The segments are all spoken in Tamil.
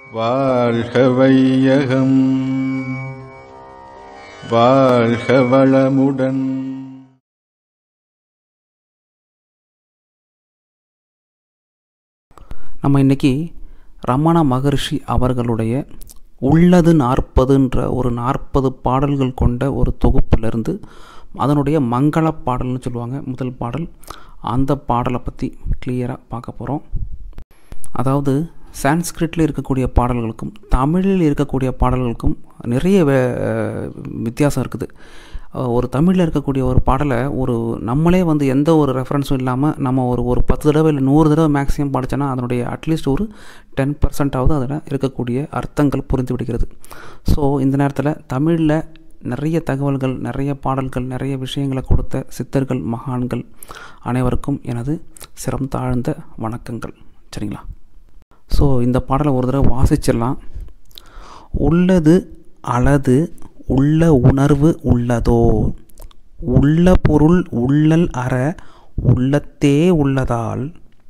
வாழ்க வையகம் வாழ்க வளமுடன் நம்ம இன்றைக்கி ரமண மகரிஷி அவர்களுடைய உள்ளது நாற்பதுன்ற ஒரு நாற்பது பாடல்கள் கொண்ட ஒரு தொகுப்பிலிருந்து அதனுடைய மங்கள பாடல்னு சொல்லுவாங்க முதல் பாடல் அந்த பாடலை பற்றி கிளியராக பார்க்க போகிறோம் அதாவது சான்ஸ்கிரிட்டில் இருக்கக்கூடிய பாடல்களுக்கும் தமிழில் இருக்கக்கூடிய பாடல்களுக்கும் நிறைய வே- வித்தியாசம் இருக்குது அஹ் ஒரு தமிழில் இருக்கக்கூடிய ஒரு பாடலை ஒரு நம்மளே வந்து எந்த ஒரு ரெஃபரன்ஸும் இல்லாமல் நம்ம ஒரு ஒரு பத்து தடவை இல்லை நூறு தடவை மேக்ஸிமம் படித்தோன்னா அதனுடைய அட்லீஸ்ட் ஒரு டென் பர்சன்டாவது அதில் இருக்கக்கூடிய அர்த்தங்கள் புரிந்து விடுகிறது ஸோ இந்த நேரத்தில் தமிழில் நிறைய தகவல்கள் நிறைய பாடல்கள் நிறைய விஷயங்களை கொடுத்த சித்தர்கள் மகான்கள் அனைவருக்கும் எனது சிரம் தாழ்ந்த வணக்கங்கள் சரிங்களா ஸோ இந்த பாடலை ஒரு தடவை வாசிச்சிடலாம் உள்ளது அளது உள்ள உணர்வு உள்ளதோ உள்ள பொருள் உள்ளல் அற உள்ளத்தே உள்ளதால்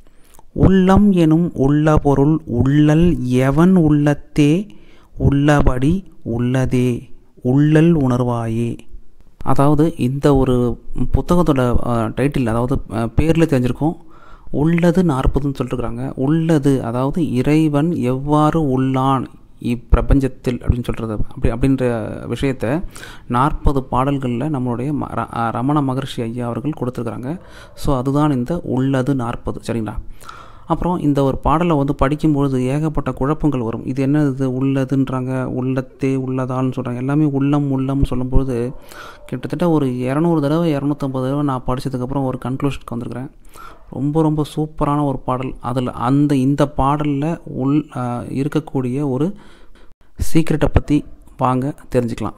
உள்ளம் எனும் உள்ள பொருள் உள்ளல் எவன் உள்ளத்தே உள்ளபடி உள்ளதே உள்ளல் உணர்வாயே அதாவது இந்த ஒரு புத்தகத்தோட டைட்டில் அதாவது பேரில் தெரிஞ்சிருக்கும் உள்ளது நாற்பதுன்னு சொல்லிட்டுருக்குறாங்க உள்ளது அதாவது இறைவன் எவ்வாறு உள்ளான் இப்பிரபஞ்சத்தில் அப்படின்னு சொல்கிறது அப்படி அப்படின்ற விஷயத்த நாற்பது பாடல்களில் நம்மளுடைய ம- ர- அஹ் ரமண மகர்ஷி ஐயா அவர்கள் கொடுத்துருக்குறாங்க ஸோ அதுதான் இந்த உள்ளது நாற்பது சரிங்களா அப்புறம் இந்த ஒரு பாடலை வந்து படிக்கும்பொழுது ஏகப்பட்ட குழப்பங்கள் வரும் இது என்ன இது உள்ளதுன்றாங்க உள்ளத்தே உள்ளதான்னு சொல்கிறாங்க எல்லாமே உள்ளம் உள்ளம்னு சொல்லும்பொழுது கிட்டத்தட்ட ஒரு இரநூறு தடவை இரநூத்தம்பது தடவை நான் படித்ததுக்கப்புறம் ஒரு கன்க்ளூஷனுக்கு வந்திருக்கிறேன் ரொம்ப ரொம்ப சூப்பரான ஒரு பாடல் அதில் அந்த இந்த பாடலில் உள் ஆஹ், இருக்கக்கூடிய ஒரு சீக்ரெட்டை பற்றி வாங்க தெரிஞ்சுக்கலாம்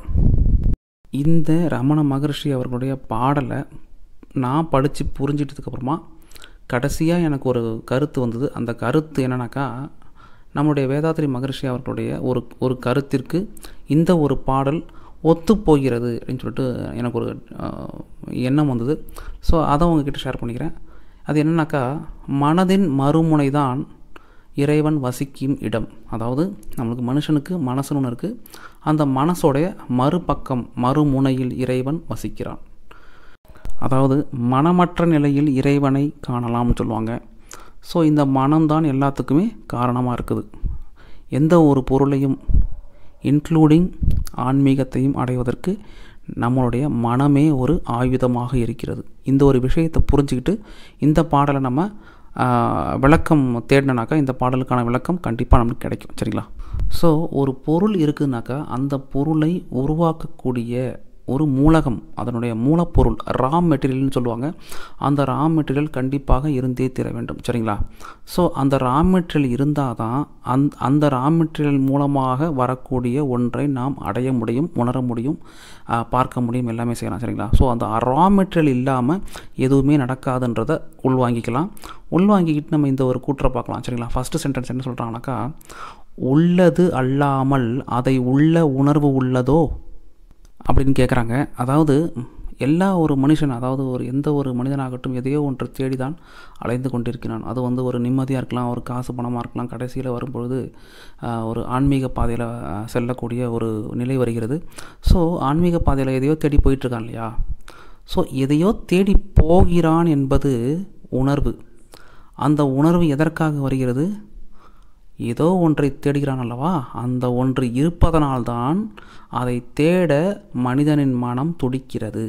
இந்த ரமண மகரிஷி அவர்களுடைய பாடலை நான் படித்து புரிஞ்சிட்டதுக்கப்புறமா கடைசியாக எனக்கு ஒரு கருத்து வந்தது அந்த கருத்து என்னன்னாக்கா நம்மளுடைய வேதாத்திரி மகரிஷி அவர்களுடைய ஒரு ஒரு கருத்திற்கு இந்த ஒரு பாடல் ஒத்து போகிறது அப்படின்னு சொல்லிட்டு எனக்கு ஒரு ஆஹ், எண்ணம் வந்தது ஸோ அதை உங்ககிட்ட ஷேர் பண்ணிக்கிறேன் அது என்னன்னாக்கா மனதின் மறுமுனை தான் இறைவன் வசிக்கும் இடம் அதாவது நம்மளுக்கு மனுஷனுக்கு மனசுன்னு ஒன்று இருக்குது அந்த மனசோடைய மறுபக்கம் மறுமுனையில் இறைவன் வசிக்கிறான் அதாவது மனமற்ற நிலையில் இறைவனை காணலாம்னு சொல்லுவாங்க ஸோ இந்த மனம்தான் எல்லாத்துக்குமே காரணமாக இருக்குது எந்த ஒரு பொருளையும் இன்க்ளூடிங் ஆன்மீகத்தையும் அடைவதற்கு நம்மளுடைய மனமே ஒரு ஆயுதமாக இருக்கிறது இந்த ஒரு விஷயத்தை புரிஞ்சுக்கிட்டு இந்த பாடலை நம்ம ஆஹ், விளக்கம் தேடினாக்கா இந்த பாடலுக்கான விளக்கம் கண்டிப்பாக நமக்கு கிடைக்கும் சரிங்களா ஸோ ஒரு பொருள் இருக்குதுனாக்கா அந்த பொருளை உருவாக்கக்கூடிய ஒரு மூலகம் அதனுடைய மூலப்பொருள் ரா மெட்டீரியல்னு சொல்லுவாங்க அந்த ரா மெட்டீரியல் கண்டிப்பாக இருந்தே தீர வேண்டும் சரிங்களா ஸோ அந்த ரா மெட்டீரியல் இருந்தால் தான் அந் அந்த ரா மெட்டீரியல் மூலமாக வரக்கூடிய ஒன்றை நாம் அடைய முடியும் உணர முடியும் ஆஹ், பார்க்க முடியும் எல்லாமே செய்யலாம் சரிங்களா ஸோ அந்த ரா மெட்டீரியல் இல்லாமல் எதுவுமே நடக்காதுன்றதை உள்வாங்கிக்கலாம் உள்வாங்கிக்கிட்டு நம்ம இந்த ஒரு கூற்றை பார்க்கலாம் சரிங்களா ஃபஸ்ட்டு சென்டென்ஸ் என்ன சொல்கிறாங்கனாக்கா உள்ளது அல்லாமல் அதை உள்ள உணர்வு உள்ளதோ அப்படின்னு கேட்குறாங்க அதாவது எல்லா ஒரு மனுஷன் அதாவது ஒரு எந்த ஒரு மனிதனாகட்டும் எதையோ ஒன்று தேடி தான் அலைந்து கொண்டிருக்கிறான் அது வந்து ஒரு நிம்மதியாக இருக்கலாம் ஒரு காசு பணமாக இருக்கலாம் கடைசியில் வரும்பொழுது ஆஹ், ஒரு ஆன்மீக பாதையில் செல்லக்கூடிய ஒரு நிலை வருகிறது ஸோ ஆன்மீக பாதையில் எதையோ தேடி போயிட்டுருக்கான் இல்லையா ஸோ எதையோ தேடி போகிறான் என்பது உணர்வு அந்த உணர்வு எதற்காக வருகிறது ஏதோ ஒன்றை தேடுகிறான் அல்லவா அந்த ஒன்று இருப்பதனால்தான் அதை தேட மனிதனின் மனம் துடிக்கிறது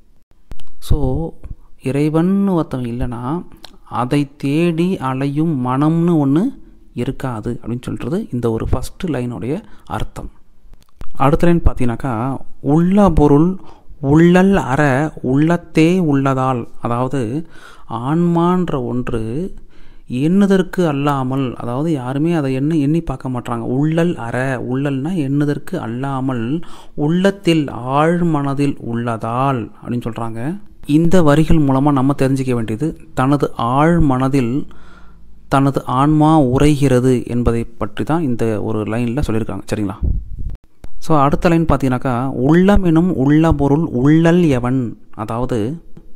ஸோ இறைவன் ஒருத்தவன் இல்லைன்னா அதை தேடி அலையும் மனம்னு ஒன்று இருக்காது அப்படின்னு சொல்கிறது இந்த ஒரு ஃபஸ்ட்டு லைனுடைய அர்த்தம் அடுத்த லைன் பார்த்தீங்கன்னாக்கா உள்ள பொருள் உள்ளல் அற உள்ளத்தே உள்ளதால் அதாவது ஆன்மான்ற ஒன்று எண்ணுதற்கு அல்லாமல் அதாவது யாருமே அதை எண்ண எண்ணி பார்க்க மாட்டாங்க உள்ளல் அற உள்ளல்னா எண்ணுதற்கு அல்லாமல் உள்ளத்தில் ஆழ் மனதில் உள்ளதால் அப்படின்னு சொல்கிறாங்க இந்த வரிகள் மூலமாக நம்ம தெரிஞ்சிக்க வேண்டியது தனது ஆழ் மனதில் தனது ஆன்மா உரைகிறது என்பதை பற்றி தான் இந்த ஒரு லைனில் சொல்லியிருக்காங்க சரிங்களா ஸோ அடுத்த லைன் பார்த்தீங்கன்னாக்கா உள்ளம் எனும் உள்ள பொருள் உள்ளல் எவன் அதாவது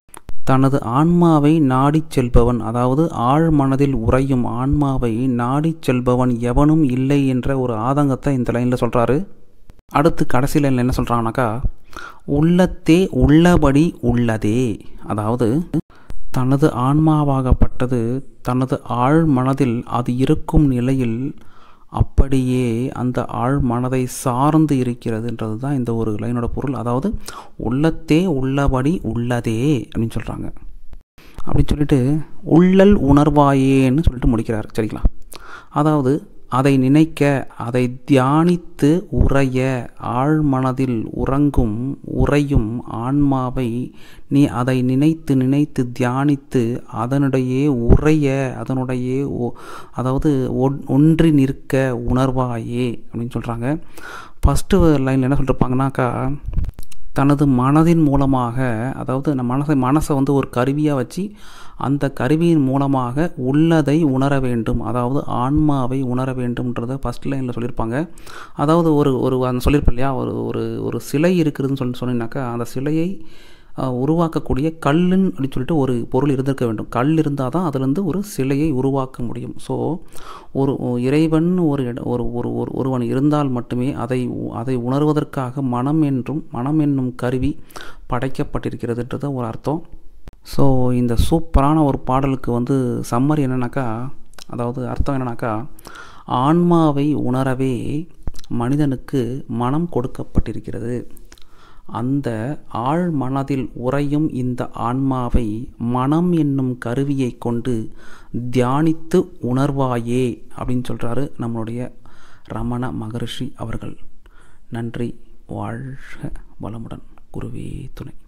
தனது ஆன்மாவை நாடிச் செல்பவன் அதாவது ஆழ் மனதில் உறையும் ஆன்மாவை நாடிச் செல்பவன் எவனும் இல்லை என்ற ஒரு ஆதங்கத்தை இந்த லைனில் சொல்கிறாரு அடுத்து கடைசி லைனில் என்ன சொல்கிறாங்கனாக்கா உள்ளத்தே உள்ளபடி உள்ளதே அதாவது தனது ஆன்மாவாகப்பட்டது தனது ஆழ் மனதில் அது இருக்கும் நிலையில் அப்படியே அந்த ஆழ் மனதை சார்ந்து இருக்கிறதுன்றது தான் இந்த ஒரு லைனோட பொருள் அதாவது உள்ளத்தே உள்ளபடி உள்ளதே அப்படின்னு சொல்கிறாங்க அப்படின்னு சொல்லிட்டு உள்ளல் உணர்வாயேன்னு சொல்லிட்டு முடிக்கிறார் சரிங்களா அதாவது அதை நினைக்க அதை தியானித்து உறைய ஆழ்மனதில் உறங்கும் உறையும் ஆன்மாவை நீ அதை நினைத்து நினைத்து தியானித்து அதனுடைய உறைய அதனுடைய ஒ- அதாவது ஒன்- ஒன்றி நிற்க உணர்வாயே அப்படின்னு சொல்கிறாங்க ஃபஸ்ட்டு லைனில் என்ன சொல்லிருப்பாங்கனாக்கா தனது மனதின் மூலமாக அதாவது நம்ம மனசை மனசை வந்து ஒரு கருவியாக வச்சு அந்த கருவியின் மூலமாக உள்ளதை உணர வேண்டும் அதாவது ஆன்மாவை உணர வேண்டும்ன்றதை ஃபஸ்ட் லைனில் சொல்லியிருப்பாங்க அதாவது ஒரு ஒரு அந்த சொல்லியிருப்பேன் இல்லையா ஒரு ஒரு ஒரு சிலை இருக்குதுன்னு சொல்லி சொன்னீங்கன்னாக்கா அந்த சிலையை அஹ், உருவாக்கக்கூடிய கல்லுன்னு அப்படின்னு சொல்லிட்டு ஒரு பொருள் இருந்திருக்க வேண்டும் கல் இருந்தால் தான் அதுலேருந்து ஒரு சிலையை உருவாக்க முடியும் ஸோ ஒரு ஒ- இறைவன் ஒரு இட- ஒரு ஒரு ஒரு ஒருவன் இருந்தால் மட்டுமே அதை உ- அதை உணர்வதற்காக மனம் என்றும் மனம் என்னும் கருவி படைக்கப்பட்டிருக்கிறதுன்றது ஒரு அர்த்தம் ஸோ இந்த சூப்பரான ஒரு பாடலுக்கு வந்து சம்மரி என்னன்னாக்கா அதாவது அர்த்தம் என்னன்னாக்கா ஆன்மாவை உணரவே மனிதனுக்கு மனம் கொடுக்கப்பட்டிருக்கிறது அந்த ஆழ் மனதில் உறையும் இந்த ஆன்மாவை மனம் என்னும் கருவியை கொண்டு தியானித்து உணர்வாயே அப்படின்னு சொல்கிறாரு நம்மளுடைய ரமண மகரிஷி அவர்கள் நன்றி வாழ்க வளமுடன் குருவே துணை